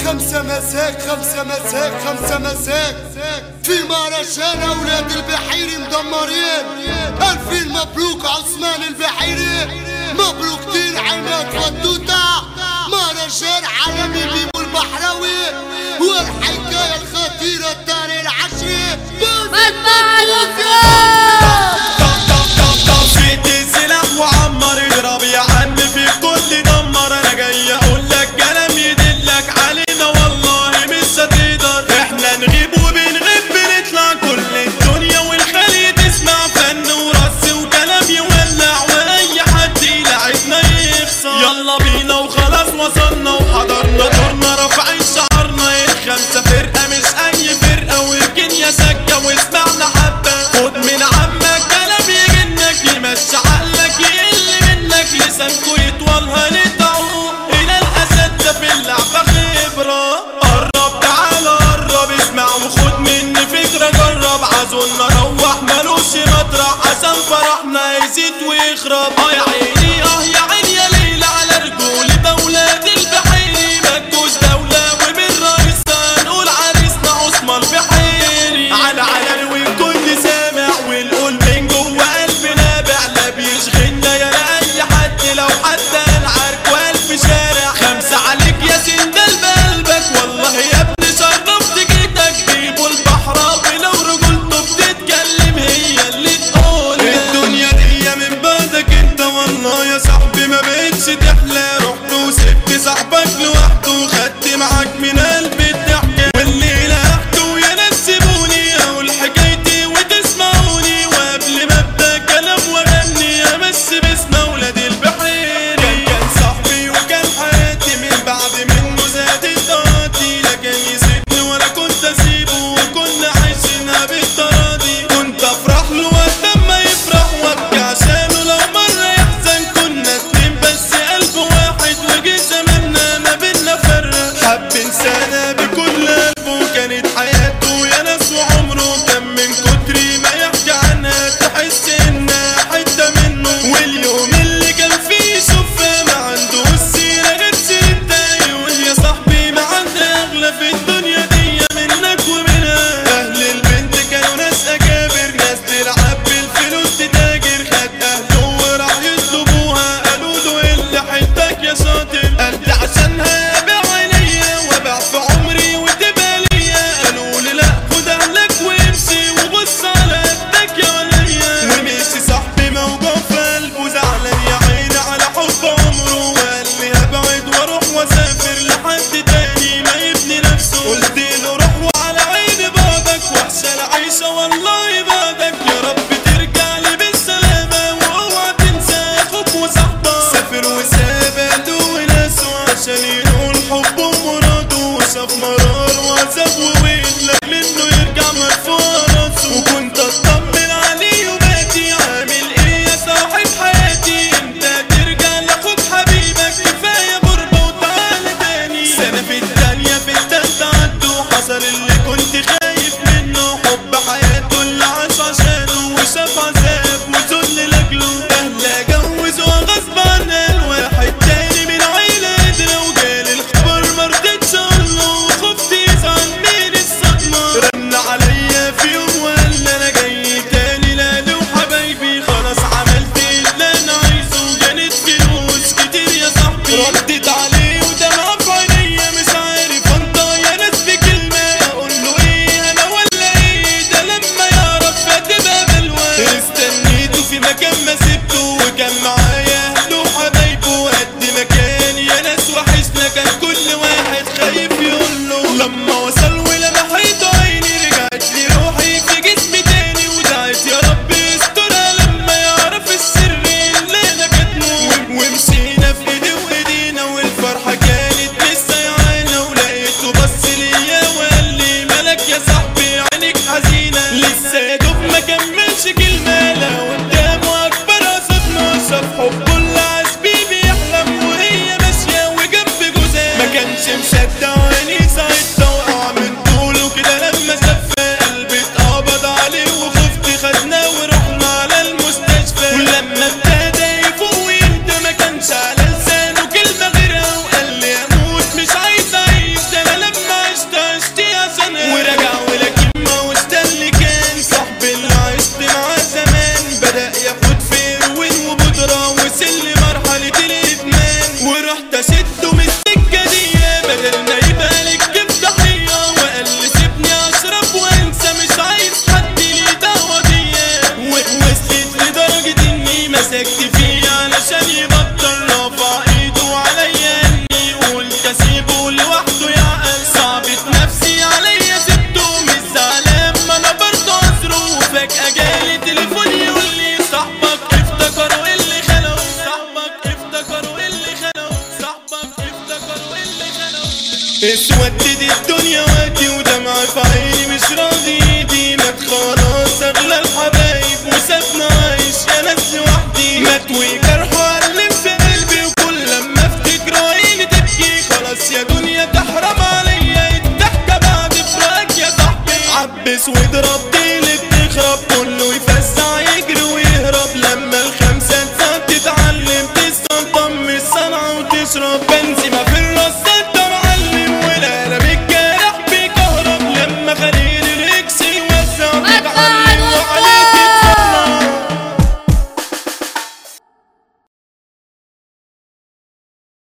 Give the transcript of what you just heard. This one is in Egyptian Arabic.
خمسة مساك خمسة مساك خمسة مساك في مهرجان أولاد البحيري مدمرين ألفين مبروك عثمان البحيري مبروك دين عماد ودوتة مهرجان عالمي بيبو البحراوي والحكاية الخطيرة الدار العشري شد السلاح وعمر اضرب يا عم في كل دمر انا جاي اقول لك كلام يدلك علينا والله مش هتقدر احنا نغيب وبنغيب بنطلع كل الدنيا والخلي تسمع فن ورص وكلام يولع واي حد يلعبنا يخسر يلا بينا وخلاص وصلنا وحضرنا دورنا رافعين شعرنا الخمسة فرقة مش اي فرقة واركن يا سكة واسمعنا حبة خد من عمك كلام يجنك يمشي عقلك يقل منك لسانكو يطول هنقطعه هنا الاسد ده في اللعبة خبرة قرب تعالى قرب اسمع وخد مني فكرة جرب عزولنا روح ملوش مطرح عشان فرحنا يزيد ويخرب اه يا عيني اه يا عيني يا ليلى على رجول اولاد البحيري مجوز دولة ومن رئيسها نقول عريسنا عثمان البحيري على على والكل سامع ونقول من جوه قلبنا بعلى بيشغلنا يا اي حد لو حتى العرك والف شارع خمسة عليك يا سندال بقلبك والله يا ابني شرفت جيتك جيبوا البحراوي لو رجولته بتتكلم هي اللي تقول الدنيا دي من بعدك انت والله يا صاحبي ما بقتش تحلى رحت وسبت صاحبك لوحده وخدت معاك من قلبي الضحكة واللي لحقته يا ناس سيبوني اقول حكايتي وتسمعوني وقبل ما ابدا كلام واغني امس باسم ولاد البحيري كان كان صاحبي وكان حياتي من بعد منه زادت ضغطي لا كان يسيبني ولا كنت اسيبه وكنا عايشينها بالتراضي كنت افرح له وقت ما يفرح وابكي عشانه لو مره يحزن كنا اتنين بس قلب واحد وجه زماننا ما بينا فرق حب انسانه بكل قلبه كانت حياته يا ناس وعمره كان من كتر ما يحكي عنها تحس انها حته منه واليوم اللي كان فيه شوفها ما عنده السيره غير سيرتها يقول يا صاحبي ما عندي اغلى في الدنيا دي منك ومنها اهل البنت كانوا ناس اكابر ناس تلعب بالفلوس تتاجر خد اهله وراح يطلبوها قالوا له اللي حيتك يا شاطر قلت عشانها ابيع عينيا وابيع في عمري وتبقى ليا قالوا لي لا خد اهلك وامشي وبص على قدك يا وليا ومشي صاحبي موجوع في قلبه زعلان يا عيني على حب عمره وقال لي هبعد واروح واسافر لحد تاني ما يبني نفسه قلت له روح وعلى عيني بعدك وحشه العيشه والله بعدك يا رب ترجع لي بالسلامه واوعى تنسى اخوك وصاحبك سافر وساب اهله وناسه عشان ينول حبه ومراده وشاف مرار وعذاب وويل لا منه يرجع مرفوع راسه وكنت اطمن عليه وباتي عامل ايه يا صاحب حياتي امتى ترجع لاخوك حبيبك كفايه غربه وتعالى تاني سنه في التانيه في التالتة عدوا حصل اللي كنت خايف منه حب حياته اللي عاش عشانه وشاف عذاب وذل لاجله اهله جوزوا غصب عنها الواحد تاني من عيله قدره وجالي الخبر مرضتش اقوله وخفت يزعل من الصدمه رن عليا في يوم وقال لي انا جاي تاني لا له حبايبي خلاص عملت اللي انا عايزه جانت فلوس كتير يا صاحبي ردت عليه ودمع في عينيا مش عارف انطق يا ناس بكلمه اقول له ايه انا ولا ايه ده لما يعرف هتبقى بلوى استنيته في مكان ما سبته وكان معايا اهله وحبايبه قد ما كان يا ناس وحشنا كان كل واحد خايف يقول له لما وصل ولمحيت عيني رجعت لي روحي في جسمي تاني ودعت يا رب استرها لما يعرف السر اللي انا كاتمه ومشينا في ايدي وايدينا والفرحه كانت لسه يعانا ولقيته بص ليا وقال لي مالك يا صاحبي عينيك حزينه لسه يا دوب ما كملش كلمه لا قدامه اكبر صدمه شاف حبه اللي عاش بيه بيحلم وهي ماشيه وجنب جوزها ما كانش مصدق عيني ساعتها وقع من طوله كده لما شافها قلبي اتقبض عليه وخفت خدناه ورحنا على المستشفى ولما ابتدى يفوق ويهدى ما كانش على لسانه كلمه غيرها وقال لي اموت مش عايز اعيش ده انا اسودت الدنيا وادي ودمع في عيني مش راضي يدي مات خلاص اغلى الحبايب وسابنا عايش يا ناس لوحدي مات وجرحه علم في قلبي وكل لما افتكر عيني تبكي خلاص يا دنيا تحرم عليا الضحكة بعد فراق يا صاحبي عبس واضرب